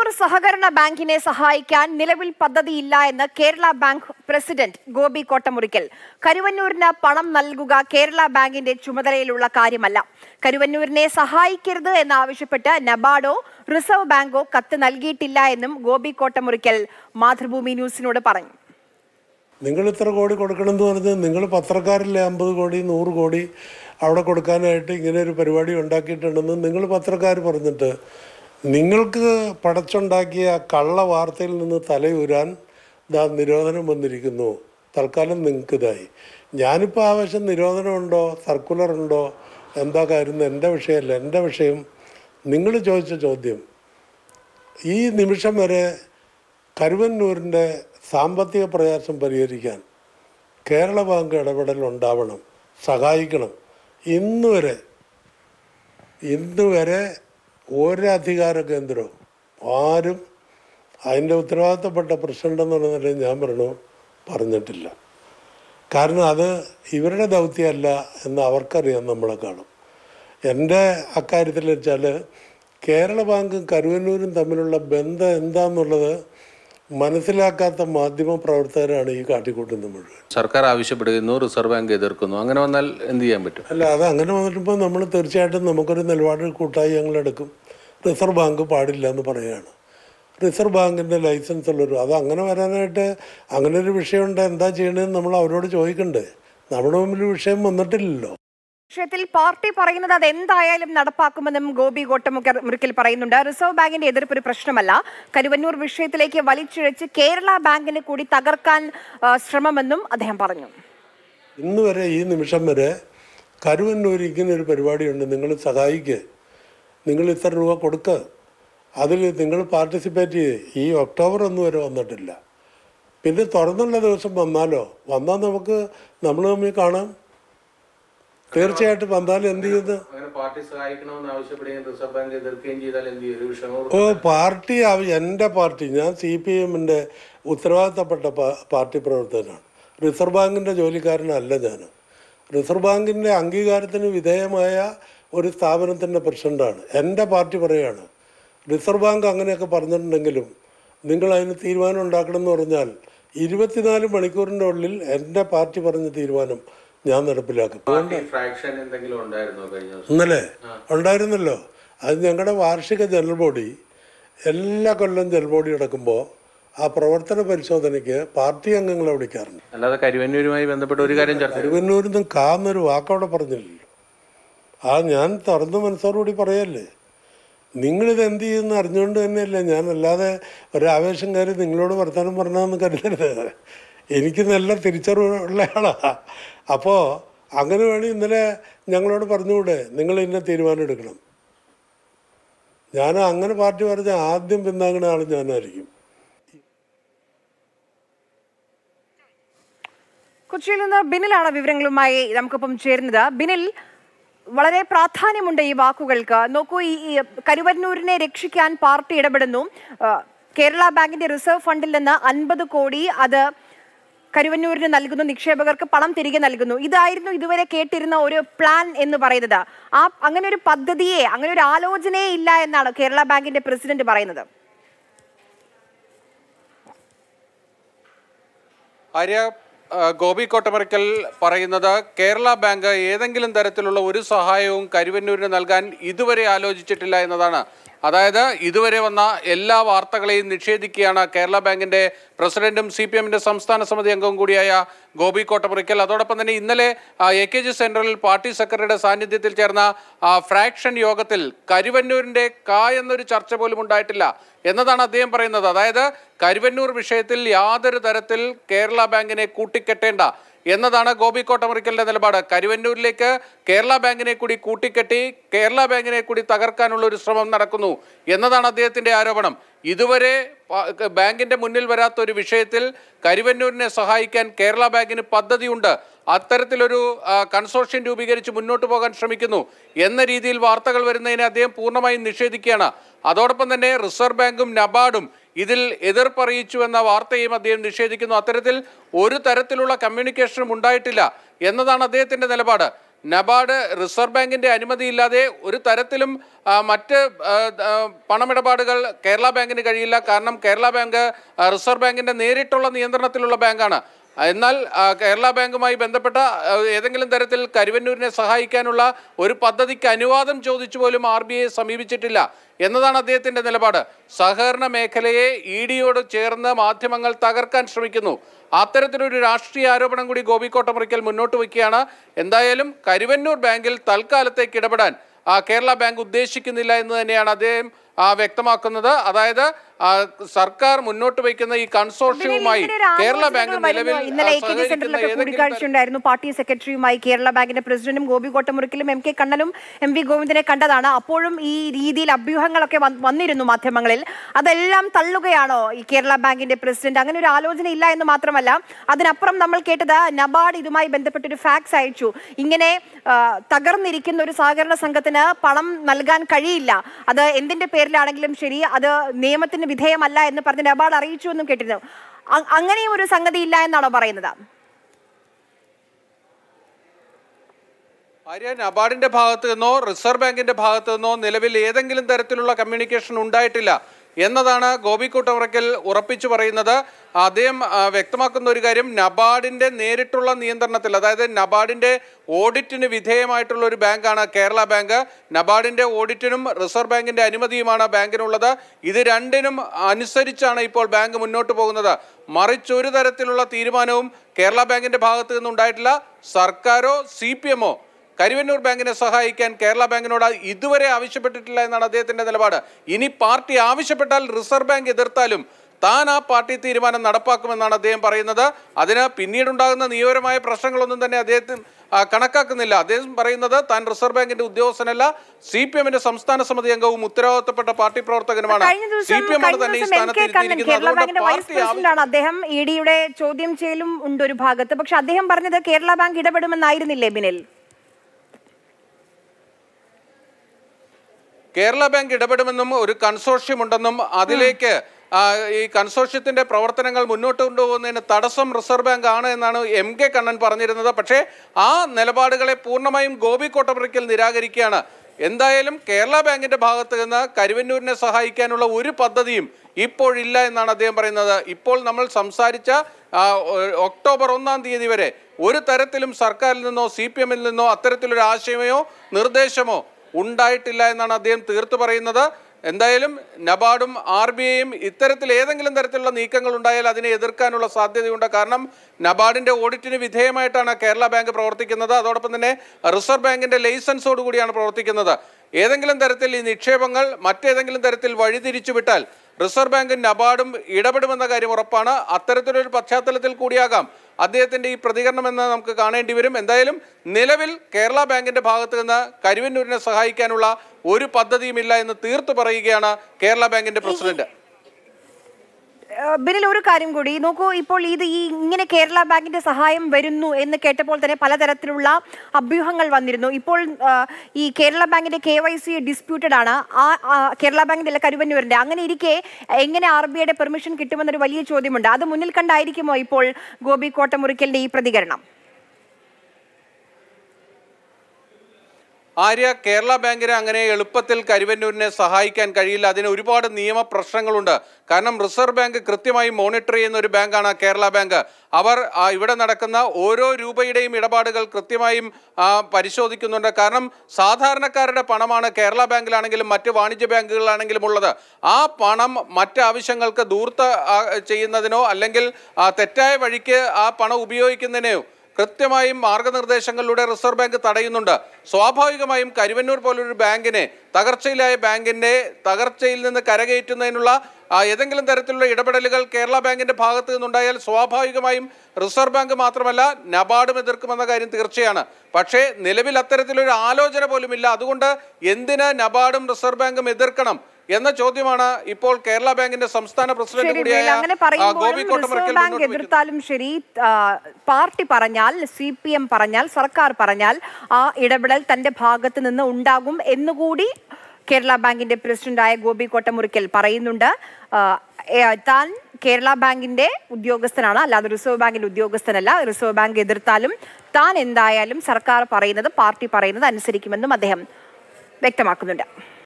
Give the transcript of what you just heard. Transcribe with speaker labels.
Speaker 1: സഹകരണ ബാങ്കിനെ സഹായിക്കാൻ നിലവിൽ പദ്ധതിയില്ല എന്ന് കേരള ബാങ്ക് പ്രസിഡന്റ് ഗോപി കോട്ടമുറിക്കൽ കരുവന്നൂരിന് പണം നൽകുക കേരള ബാങ്കിന്റെ ചുമതലയിലുള്ള കാര്യമല്ല കരുവന്നൂരിനെ സഹായിക്കരുത് എന്നാവശ്യപ്പെട്ട് നബാർഡോ റിസർവ് ബാങ്കോ കത്ത് നൽകിയിട്ടില്ല എന്നും ഗോപി കോട്ടമുറിക്കൽ മാതൃഭൂമി ന്യൂസിനോട് പറഞ്ഞു
Speaker 2: നിങ്ങൾ ഇത്ര കോടി കൊടുക്കണം എന്ന് പറഞ്ഞ് നിങ്ങൾ പത്രക്കാരിലെ അമ്പത് കോടി നൂറ് കോടി അവിടെ കൊടുക്കാനായിട്ട് ഇങ്ങനെ ഒരു പരിപാടി ഉണ്ടാക്കിയിട്ടുണ്ടെന്ന് നിങ്ങൾ പത്രക്കാർ പറഞ്ഞിട്ട് നിങ്ങൾക്ക് പടച്ചുണ്ടാക്കിയ കള്ള വാർത്തയിൽ നിന്ന് തലയൂരാൻ ദാ നിരോധനം വന്നിരിക്കുന്നു തൽക്കാലം നിങ്ങൾക്ക് ഇതായി ഞാനിപ്പോൾ ആവശ്യം നിരോധനമുണ്ടോ സർക്കുലർ ഉണ്ടോ എന്താ കാര്യം എൻ്റെ വിഷയമല്ല എൻ്റെ വിഷയം നിങ്ങൾ ചോദിച്ച ചോദ്യം ഈ നിമിഷം വരെ കരുവന്നൂരിൻ്റെ സാമ്പത്തിക പ്രയാസം പരിഹരിക്കാൻ കേരള ബാങ്ക് ഇടപെടൽ ഉണ്ടാവണം സഹായിക്കണം ഇന്ന് വരെ ഇന്ന് വരെ ഒരധികാര കേന്ദ്രവും ആരും അതിൻ്റെ ഉത്തരവാദിത്തപ്പെട്ട പ്രസിഡന്റ് എന്നുള്ള നിലയിൽ ഞാൻ പറഞ്ഞു പറഞ്ഞിട്ടില്ല കാരണം അത് ഇവരുടെ ദൗത്യമല്ല എന്ന് അവർക്കറിയാം നമ്മളെ കാണും എൻ്റെ അക്കാര്യത്തിൽ വെച്ചാൽ കേരള ബാങ്കും കരുവന്നൂരും തമ്മിലുള്ള ബന്ധം എന്താണെന്നുള്ളത് മനസ്സിലാക്കാത്ത മാധ്യമ പ്രവർത്തകരാണ് ഈ കാട്ടിക്കൂട്ടുന്നത് മുഴുവൻ
Speaker 3: സർക്കാർ ആവശ്യപ്പെടുന്നു റിസർവ് ബാങ്ക് എതിർക്കുന്നു അങ്ങനെ വന്നാൽ എന്ത് ചെയ്യാൻ പറ്റും
Speaker 2: അല്ല അത് അങ്ങനെ വന്നിട്ടിപ്പോൾ നമ്മൾ തീർച്ചയായിട്ടും നമുക്കൊരു നിലപാട് കൂട്ടായി ഞങ്ങളെടുക്കും റിസർവ് ബാങ്ക് പാടില്ല എന്ന് പറയുകയാണ് റിസർവ് ബാങ്കിൻ്റെ ലൈസൻസ് ഉള്ളൊരു അത് അങ്ങനെ വരാനായിട്ട് അങ്ങനെ ഒരു വിഷയമുണ്ട് എന്താ ചെയ്യണമെന്ന് നമ്മൾ അവരോട് ചോദിക്കണ്ടേ നമ്മുടെ മുമ്പിൽ വിഷയം വന്നിട്ടില്ലല്ലോ
Speaker 1: വിഷയത്തിൽ പാർട്ടി പറയുന്നത് അത് എന്തായാലും നടപ്പാക്കുമെന്നും ഗോപി കോട്ടമുറിക്കൽ പറയുന്നുണ്ട് റിസർവ് ബാങ്കിന്റെ എതിർപ്പ് ഒരു പ്രശ്നമല്ല കരുവന്നൂർ വിഷയത്തിലേക്ക് വലിച്ചിഴച്ച് കേരള ബാങ്കിനെ കൂടി തകർക്കാൻ ആ, ശ്രമമെന്നും അദ്ദേഹം പറഞ്ഞു
Speaker 2: ഇന്ന് വരെ ഈ നിമിഷം വരെ കരുവന്നൂർ ഇങ്ങനെ ഒരു പരിപാടിയുണ്ട് നിങ്ങൾ സഹായിക്കുക നിങ്ങൾ ഇത്ര രൂപ കൊടുക്കുക അതിൽ നിങ്ങൾ പാർട്ടിസിപ്പേറ്റ് ചെയ്ത് ഈ ഒക്ടോബർ ഒന്നും വരെ വന്നിട്ടില്ല പിന്നെ തുറന്നുള്ള ദിവസം വന്നാലോ വന്നാൽ നമുക്ക് നമ്മൾ തമ്മിൽ കാണാം തീർച്ചയായിട്ടും വന്നാൽ എന്ത് ചെയ്യുന്നത്
Speaker 3: അങ്ങനെ പാർട്ടി സഹായിക്കണമെന്ന് ആവശ്യപ്പെടുകയും റിസർവ് ബാങ്ക് എതിർക്കുകയും ചെയ്താൽ എന്ത് ചെയ്യും ഒരു വിഷമം
Speaker 2: ഓ പാർട്ടി ആവ- എൻ്റെ പാർട്ടി ഞാൻ സി പി എമ്മിൻ്റെ ഉത്തരവാദിത്തപ്പെട്ട പാ- പാർട്ടി പ്രവർത്തകനാണ് റിസർവ് ബാങ്കിൻ്റെ ജോലിക്കാരനല്ല ഞാൻ റിസർവ് ബാങ്കിൻ്റെ അംഗീകാരത്തിന് വിധേയമായ ഒരു സ്ഥാപനത്തിൻ്റെ പ്രസിഡൻ്റാണ് എൻ്റെ പാർട്ടി പറയുകയാണ് റിസർവ് ബാങ്ക് അങ്ങനെയൊക്കെ പറഞ്ഞിട്ടുണ്ടെങ്കിലും നിങ്ങൾ അതിന് തീരുമാനം ഉണ്ടാക്കണം എന്ന് പറഞ്ഞാൽ ഇരുപത്തിനാല് മണിക്കൂറിൻ്റെ ഉള്ളിൽ എൻ്റെ പാർട്ടി പറഞ്ഞ തീരുമാനം ഞാൻ നടപ്പിലാക്കും
Speaker 3: പാർട്ടി ഫ്രാക്ഷൻ എന്തെങ്കിലും ഉണ്ടായിരുന്നോ കഴിഞ്ഞ ദിവസം
Speaker 2: ഇന്നലെ ഉണ്ടായിരുന്നല്ലോ അത് ഞങ്ങളുടെ വാർഷിക ജനറൽ ബോഡി എല്ലാ കൊല്ലം ജനറൽ ബോഡി നടക്കുമ്പോൾ ആ പ്രവർത്തന പരിശോധനയ്ക്ക് പാർട്ടി അംഗങ്ങളെ വിളിക്കാറുണ്ട്
Speaker 3: അല്ലാതെ കരുവന്നൂരുമായി ബന്ധപ്പെട്ട ഒരു കാര്യം ചർച്ച
Speaker 2: കരുവന്നൂരിൽ നിന്നും കാന്നൊരു വാക്കവിടെ പറഞ്ഞില്ലല്ലോ ആ ഞാൻ തുറന്ന മനസ്സോടുകൂടി പറയല്ലേ നിങ്ങളിത് എന്ത് ചെയ്യുമെന്ന് അറിഞ്ഞുകൊണ്ട് തന്നെയല്ലേ ഞാൻ അല്ലാതെ ഒരാവേശം കയറി നിങ്ങളോട് വർത്തമാനം പറഞ്ഞതെന്ന് കരുതരുത് എനിക്ക് നല്ല തിരിച്ചറിവുള്ള ആളാ അപ്പോൾ അങ്ങനെ വേണി ഇന്നലെ ഞങ്ങളോട് പറഞ്ഞുകൂടെ നിങ്ങൾ ഇന്ന തീരുമാനം എടുക്കണം ഞാൻ അങ്ങനെ പാർട്ടി പറഞ്ഞ ആദ്യം പിന്താങ്ങുന്ന ആൾ ഞാനായിരിക്കും
Speaker 1: കൊച്ചിയിൽ നിന്ന് ബിനിലാണ് വിവരങ്ങളുമായി നമുക്കൊപ്പം ചേരുന്നത് ബിനിൽ വളരെ പ്രാധാന്യമുണ്ട് ഈ വാക്കുകൾക്ക് നോക്കൂ ഈ ഈ കരുവന്നൂരിനെ രക്ഷിക്കാൻ പാർട്ടി ഇടപെടുന്നു ആ, കേരള ബാങ്കിന്റെ റിസർവ് ഫണ്ടിൽ നിന്ന് അൻപത് കോടി അത് കരുവന്നൂരിന് നൽകുന്നു നിക്ഷേപകർക്ക് പണം തിരികെ നൽകുന്നു ഇതായിരുന്നു ഇതുവരെ കേട്ടിരുന്ന ഒരു പ്ലാൻ എന്ന് പറയുന്നത് ആ അങ്ങനെ ഒരു പദ്ധതിയെ അങ്ങനെ ഒരു ആലോചനയെ ഇല്ല എന്നാണ് കേരള ബാങ്കിന്റെ പ്രസിഡന്റ് പറയുന്നത്
Speaker 4: ആര്യ ആ, ഗോപി കോട്ടമറിക്കൽ പറയുന്നത് കേരള ബാങ്ക് ഏതെങ്കിലും തരത്തിലുള്ള ഒരു സഹായവും കരുവന്നൂരിന് നൽകാൻ ഇതുവരെ ആലോചിച്ചിട്ടില്ല എന്നതാണ് അതായത് ഇതുവരെ വന്ന എല്ലാ വാർത്തകളെയും നിഷേധിക്കുകയാണ് കേരള ബാങ്കിന്റെ പ്രസിഡന്റും സി പി എമ്മിന്റെ സംസ്ഥാന സമിതി അംഗവും കൂടിയായ ഗോപി കോട്ടമുറിക്കൽ അതോടൊപ്പം തന്നെ ഇന്നലെ എ കെ ജി സെന്ററിൽ പാർട്ടി സെക്രട്ടറിയുടെ സാന്നിധ്യത്തിൽ ചേർന്ന ആ, ഫ്രാക്ഷൻ യോഗത്തിൽ കരുവന്നൂരിന്റെ കാ എന്നൊരു ചർച്ച പോലും ഉണ്ടായിട്ടില്ല എന്നതാണ് അദ്ദേഹം പറയുന്നത് അതായത് കരുവന്നൂർ വിഷയത്തിൽ യാതൊരു തരത്തിൽ കേരള ബാങ്കിനെ കൂട്ടിക്കെട്ടേണ്ട എന്നതാണ് ഗോപി കോട്ടമുറിക്കലിന്റെ നിലപാട് കരുവന്നൂരിലേക്ക് കേരള ബാങ്കിനെ കൂടി കൂട്ടിക്കെട്ടി കേരള ബാങ്കിനെ കൂടി തകർക്കാനുള്ള ഒരു ശ്രമം നടക്കുന്നു എന്നതാണ് അദ്ദേഹത്തിന്റെ ആരോപണം ഇതുവരെ പ- ബാങ്കിന്റെ മുന്നിൽ വരാത്ത ഒരു വിഷയത്തിൽ കരുവന്നൂരിനെ സഹായിക്കാൻ കേരള ബാങ്കിന് പദ്ധതിയുണ്ട് അത്തരത്തിലൊരു ആ, കൺസോർഷ്യം രൂപീകരിച്ച് മുന്നോട്ട് പോകാൻ ശ്രമിക്കുന്നു എന്ന രീതിയിൽ വാർത്തകൾ വരുന്നതിനെ അദ്ദേഹം പൂർണ്ണമായും നിഷേധിക്കുകയാണ് അതോടൊപ്പം തന്നെ റിസർവ് ബാങ്കും നബാർഡും ഇതിൽ എതിർപ്പറിയിച്ചു എന്ന വാർത്തയും അദ്ദേഹം നിഷേധിക്കുന്നു അത്തരത്തിൽ ഒരു തരത്തിലുള്ള കമ്മ്യൂണിക്കേഷനും ഉണ്ടായിട്ടില്ല എന്നതാണ് അദ്ദേഹത്തിന്റെ നിലപാട് നബാർഡ് റിസർവ് ബാങ്കിന്റെ അനുമതിയില്ലാതെ ഒരു തരത്തിലും ആ, മറ്റ് ആ, ആ, പണമിടപാടുകൾ കേരള ബാങ്കിന് കഴിയില്ല കാരണം കേരള ബാങ്ക് ആ, റിസർവ് ബാങ്കിന്റെ നേരിട്ടുള്ള നിയന്ത്രണത്തിലുള്ള ബാങ്കാണ് എന്നാൽ ആ, കേരള ബാങ്കുമായി ബന്ധപ്പെട്ട ആ, ഏതെങ്കിലും തരത്തിൽ കരുവന്നൂരിനെ സഹായിക്കാനുള്ള ഒരു പദ്ധതിക്ക് അനുവാദം ചോദിച്ചു പോലും ആർ ബി ഐ സമീപിച്ചിട്ടില്ല എന്നതാണ് അദ്ദേഹത്തിന്റെ നിലപാട് സഹകരണ മേഖലയെ ഇ ഡിയോട് ചേർന്ന് മാധ്യമങ്ങൾ തകർക്കാൻ ശ്രമിക്കുന്നു അത്തരത്തിലൊരു രാഷ്ട്രീയ ആരോപണം കൂടി ഗോപി കോട്ടമുറിക്കൽ മുന്നോട്ട് വയ്ക്കുകയാണ് എന്തായാലും കരുവന്നൂർ ബാങ്കിൽ തൽക്കാലത്തേക്ക് ഇടപെടാൻ ആ, കേരള ബാങ്ക് ഉദ്ദേശിക്കുന്നില്ല എന്ന് തന്നെയാണ് അദ്ദേഹം ആ, വ്യക്തമാക്കുന്നത് അതായത് ആ, സർക്കാർ മുന്നോട്ട് വയ്ക്കുന്ന ഈ കൺസോർഷ്യവുമായി
Speaker 1: ഇങ്ങനെ ഒരു
Speaker 4: കേരള ബാങ്ക്
Speaker 1: ആലോചനകൾ
Speaker 4: നിലവിൽ
Speaker 1: വരുന്നു. ഇന്നലെ എ കെ ജി
Speaker 4: സഹകരിക്കുന്ന
Speaker 1: സെന്ററിലൊക്കെ
Speaker 4: ഏതെങ്കിലും
Speaker 1: കൂടിക്കാഴ്ച ഉണ്ടായിരുന്നു പാർട്ടി സെക്രട്ടറിയുമായി കേരള ബാങ്കിന്റെ പ്രസിഡന്റും ഗോപി കോട്ടമുറിക്കലും എം കെ കണ്ണനും എം വി ഗോവിന്ദനെ കണ്ടതാണ് അപ്പോഴും ഈ രീതിയിൽ അഭ്യൂഹങ്ങളൊക്കെ വന്ന് വന്നിരുന്നു മാധ്യമങ്ങളിൽ അതെല്ലാം തള്ളുകയാണോ ഈ കേരള ബാങ്കിന്റെ പ്രസിഡന്റ് അങ്ങനെ ഒരു ആലോചന ഇല്ല എന്ന് മാത്രമല്ല അതിനപ്പുറം നമ്മൾ കേട്ടത് നബാർഡ് ഇതുമായി ബന്ധപ്പെട്ട ഒരു ഫാക്സ് അയച്ചു ഇങ്ങനെ ആ, തകർന്നിരിക്കുന്ന ഒരു സഹകരണ സംഘത്തിന് പണം നൽകാൻ കഴിയില്ല അത് എന്തിന്റെ പേരിലാണെങ്കിലും ശരി അത് നിയമത്തിന് വിധേയമല്ല എന്ന് പറഞ്ഞ് നബാർഡ് അറിയിച്ചു എന്നും കേട്ടിരുന്നു അ- അങ്ങനെയും ഒരു സംഗതി ഇല്ല എന്നാണോ പറയുന്നത്
Speaker 4: ആര്യ നബാർഡിന്റെ ഭാഗത്ത് നിന്നോ റിസർവ് ബാങ്കിന്റെ ഭാഗത്ത് നിന്നോ നിലവിൽ ഏതെങ്കിലും തരത്തിലുള്ള കമ്മ്യൂണിക്കേഷൻ ഉണ്ടായിട്ടില്ല എന്നതാണ് ഗോപി കൂട്ടമുറയ്ക്കൽ ഉറപ്പിച്ചു പറയുന്നത് അദ്ദേഹം ആ, വ്യക്തമാക്കുന്ന ഒരു കാര്യം നബാർഡിന്റെ നേരിട്ടുള്ള നിയന്ത്രണത്തിൽ അതായത് നബാർഡിന്റെ ഓഡിറ്റിന് വിധേയമായിട്ടുള്ള ഒരു ബാങ്കാണ് കേരള ബാങ്ക് നബാർഡിന്റെ ഓഡിറ്റിനും റിസർവ് ബാങ്കിന്റെ അനുമതിയുമാണ് ബാങ്കിനുള്ളത് ഇത് രണ്ടിനും അനുസരിച്ചാണ് ഇപ്പോൾ ബാങ്ക് മുന്നോട്ട് പോകുന്നത് മറിച്ച് ഒരു തരത്തിലുള്ള തീരുമാനവും കേരള ബാങ്കിന്റെ ഭാഗത്ത് നിന്നുണ്ടായിട്ടില്ല സർക്കാരോ സി പി എമ്മോ കരുവന്നൂർ ബാങ്കിനെ സഹായിക്കാൻ കേരള ബാങ്കിനോട് ഇതുവരെ ആവശ്യപ്പെട്ടിട്ടില്ല എന്നാണ് അദ്ദേഹത്തിന്റെ നിലപാട് ഇനി പാർട്ടി ആവശ്യപ്പെട്ടാൽ റിസർവ് ബാങ്ക് എതിർത്താലും താൻ ആ പാർട്ടി തീരുമാനം നടപ്പാക്കുമെന്നാണ് അദ്ദേഹം പറയുന്നത് അതിന് പിന്നീടുണ്ടാകുന്ന നിയമപരമായ പ്രശ്നങ്ങളൊന്നും തന്നെ അദ്ദേഹത്തിന് ആ, കണക്കാക്കുന്നില്ല അദ്ദേഹം പറയുന്നത് താൻ റിസർവ് ബാങ്കിന്റെ ഉദ്യോഗസ്ഥനല്ല സി പി എമ്മിന്റെ സംസ്ഥാന സമിതി അംഗവും ഉത്തരവാദിത്തപ്പെട്ട പാർട്ടി പ്രവർത്തകനുമാണ്
Speaker 1: കഴിഞ്ഞ
Speaker 4: സി
Speaker 1: ദിവസം
Speaker 4: പി എം
Speaker 1: കഴിഞ്ഞ
Speaker 4: തന്നെ ഈ
Speaker 1: ദിവസം എം
Speaker 4: സ്ഥാനത്ത്
Speaker 1: കെ കണ്ണൻ
Speaker 4: ഇരുത്തിയിരിക്കുന്നത്
Speaker 1: കേരള
Speaker 4: അതുകൊണ്ട്
Speaker 1: ബാങ്കിന്റെ വൈസ്
Speaker 4: പാർട്ടി ആവശ്യം
Speaker 1: പ്രസിഡന്റാണ് അദ്ദേഹം ഇ ഡിയുടെ ചോദ്യം ചെയ്യലും ഉണ്ട് ഒരു ഭാഗത്ത് പക്ഷെ അദ്ദേഹം പറഞ്ഞത് കേരള ബാങ്ക് ഇടപെടുമെന്നായിരുന്നില്ലേ ബിനിൽ
Speaker 4: കേരള ബാങ്ക് ഇടപെടുമെന്നും ഒരു കൺസോർഷ്യം ഉണ്ടെന്നും അതിലേക്ക് ആ, ഈ കൺസോർഷ്യത്തിന്റെ പ്രവർത്തനങ്ങൾ മുന്നോട്ട് കൊണ്ടുപോകുന്നതിന് തടസ്സം റിസർവ് ബാങ്ക് ആണ് എന്നാണ് എം കെ കണ്ണൻ പറഞ്ഞിരുന്നത് പക്ഷേ ആ നിലപാടുകളെ പൂർണ്ണമായും ഗോപി കോട്ടപ്പുറയ്ക്കൽ നിരാകരിക്കുകയാണ് എന്തായാലും കേരള ബാങ്കിന്റെ ഭാഗത്ത് നിന്ന് കരുവന്നൂരിനെ സഹായിക്കാനുള്ള ഒരു പദ്ധതിയും ഇപ്പോഴില്ല എന്നാണ് അദ്ദേഹം പറയുന്നത് ഇപ്പോൾ നമ്മൾ സംസാരിച്ച ആ, ഒ- ഒക്ടോബർ ഒന്നാം തീയതി വരെ ഒരു തരത്തിലും സർക്കാരിൽ നിന്നോ സി പി എമ്മിൽ നിന്നോ അത്തരത്തിലൊരു ആശയമോ നിർദ്ദേശമോ ഉണ്ടായിട്ടില്ല എന്നാണ് അദ്ദേഹം തീർത്തു പറയുന്നത് എന്തായാലും നബാർഡും ആർ ബി ഐയും ഇത്തരത്തിൽ ഏതെങ്കിലും തരത്തിലുള്ള നീക്കങ്ങൾ ഉണ്ടായാൽ അതിനെ എതിർക്കാനുള്ള സാധ്യതയുണ്ട് കാരണം നബാർഡിന്റെ ഓഡിറ്റിന് വിധേയമായിട്ടാണ് കേരള ബാങ്ക് പ്രവർത്തിക്കുന്നത് അതോടൊപ്പം തന്നെ റിസർവ് ബാങ്കിന്റെ ലൈസൻസോട് കൂടിയാണ് പ്രവർത്തിക്കുന്നത് ഏതെങ്കിലും തരത്തിൽ ഈ നിക്ഷേപങ്ങൾ മറ്റേതെങ്കിലും തരത്തിൽ വഴിതിരിച്ചു വിട്ടാൽ റിസർവ് ബാങ്കും നബാർഡും ഇടപെടുമെന്ന കാര്യം ഉറപ്പാണ് അത്തരത്തിലൊരു പശ്ചാത്തലത്തിൽ കൂടിയാകാം അദ്ദേഹത്തിന്റെ ഈ പ്രതികരണം എന്ന് നമുക്ക് കാണേണ്ടി വരും എന്തായാലും നിലവിൽ കേരള ബാങ്കിന്റെ ഭാഗത്ത് നിന്ന് കരുവന്നൂരിനെ സഹായിക്കാനുള്ള ഒരു പദ്ധതിയുമില്ല എന്ന് തീർത്തു പറയുകയാണ് കേരള ബാങ്കിന്റെ പ്രസിഡന്റ്
Speaker 1: ഏഹ് ബിനിൽ ഒരു കാര്യം കൂടി നോക്കൂ ഇപ്പോൾ ഇത് ഈ ഇങ്ങനെ കേരള ബാങ്കിന്റെ സഹായം വരുന്നു എന്ന് കേട്ടപ്പോൾ തന്നെ പലതരത്തിലുള്ള അഭ്യൂഹങ്ങൾ വന്നിരുന്നു ഇപ്പോൾ ആഹ്, ഈ കേരള ബാങ്കിന്റെ കെ വൈ സി ഡിസ്പ്യൂട്ടഡ് ആണ് ആ ആ, കേരള ബാങ്കിന്റെ അല്ല കരുവന്നൂരിന്റെ അങ്ങനെ ഇരിക്കെ എങ്ങനെ ആർ ബി ഐയുടെ പെർമിഷൻ കിട്ടുമെന്നൊരു വലിയ ചോദ്യമുണ്ട് അത് മുന്നിൽ കണ്ടായിരിക്കുമോ ഇപ്പോൾ ഗോപി കോട്ടമുറിക്കലിന്റെ ഈ പ്രതികരണം
Speaker 4: ആര്യ കേരള ബാങ്കിന് അങ്ങനെ എളുപ്പത്തിൽ കരുവന്നൂരിനെ സഹായിക്കാൻ കഴിയില്ല അതിന് ഒരുപാട് നിയമ പ്രശ്നങ്ങളുണ്ട് കാരണം റിസർവ് ബാങ്ക് കൃത്യമായി മോണിറ്റർ ചെയ്യുന്ന ഒരു ബാങ്കാണ് കേരള ബാങ്ക് അവർ ആ, ഇവിടെ നടക്കുന്ന ഓരോ രൂപയുടെയും ഇടപാടുകൾ കൃത്യമായും ആ, പരിശോധിക്കുന്നുണ്ട് കാരണം സാധാരണക്കാരുടെ പണമാണ് കേരള ബാങ്കിലാണെങ്കിലും മറ്റ് വാണിജ്യ ബാങ്കുകളിലാണെങ്കിലും ഉള്ളത് ആ പണം മറ്റ് ആവശ്യങ്ങൾക്ക് ദൂർത്ത് ആ, ചെയ്യുന്നതിനോ അല്ലെങ്കിൽ ആ, തെറ്റായ വഴിക്ക് ആ പണം ഉപയോഗിക്കുന്നതിനെയോ കൃത്യമായും മാർഗനിർദ്ദേശങ്ങളിലൂടെ റിസർവ് ബാങ്ക് തടയുന്നുണ്ട് സ്വാഭാവികമായും കരുവന്നൂർ പോലൊരു ബാങ്കിനെ തകർച്ചയിലായ ബാങ്കിന്റെ തകർച്ചയിൽ നിന്ന് കരകയറ്റുന്നതിനുള്ള ആ, ഏതെങ്കിലും തരത്തിലുള്ള ഇടപെടലുകൾ കേരള ബാങ്കിന്റെ ഭാഗത്ത് നിന്നുണ്ടായാൽ സ്വാഭാവികമായും റിസർവ് ബാങ്ക് മാത്രമല്ല നബാർഡും എതിർക്കുമെന്ന കാര്യം തീർച്ചയാണ് പക്ഷേ നിലവിൽ അത്തരത്തിലൊരു ആലോചന പോലുമില്ല അതുകൊണ്ട് എന്തിന് നബാർഡും റിസർവ് ബാങ്കും എതിർക്കണം എന്ന ചോദ്യമാണ് ഇപ്പോൾ കേരള ബാങ്കിന്റെ സംസ്ഥാന പ്രസിഡന്റ്
Speaker 1: ശരി
Speaker 4: കൂടിയായ
Speaker 1: ബിനിൽ, അങ്ങനെ
Speaker 4: ആ, ഗോപി
Speaker 1: പറയുമ്പോഴും റിസർവ്
Speaker 4: കോട്ടമുറിക്കൽ
Speaker 1: ബാങ്ക്
Speaker 4: മുന്നോട്ട് വയ്ക്കുന്നത്.
Speaker 1: എതിർത്താലും ശരി ആ, പാർട്ടി പറഞ്ഞാൽ സി പി എം പറഞ്ഞാൽ സർക്കാർ പറഞ്ഞാൽ ആ ഇടപെടൽ തന്റെ ഭാഗത്ത് നിന്ന് ഉണ്ടാകും എന്നുകൂടി കേരള ബാങ്കിന്റെ പ്രസിഡന്റായ ഗോപി കോട്ടമുറിക്കൽ പറയുന്നുണ്ട് ആ, ഏ, താൻ കേരള ബാങ്കിന്റെ ഉദ്യോഗസ്ഥനാണ് അല്ലാതെ റിസർവ് ബാങ്കിന്റെ ഉദ്യോഗസ്ഥനല്ല റിസർവ് ബാങ്ക് എതിർത്താലും താൻ എന്തായാലും സർക്കാർ പറയുന്നത് പാർട്ടി പറയുന്നത് അനുസരിക്കുമെന്നും അദ്ദേഹം വ്യക്തമാക്കുന്നുണ്ട്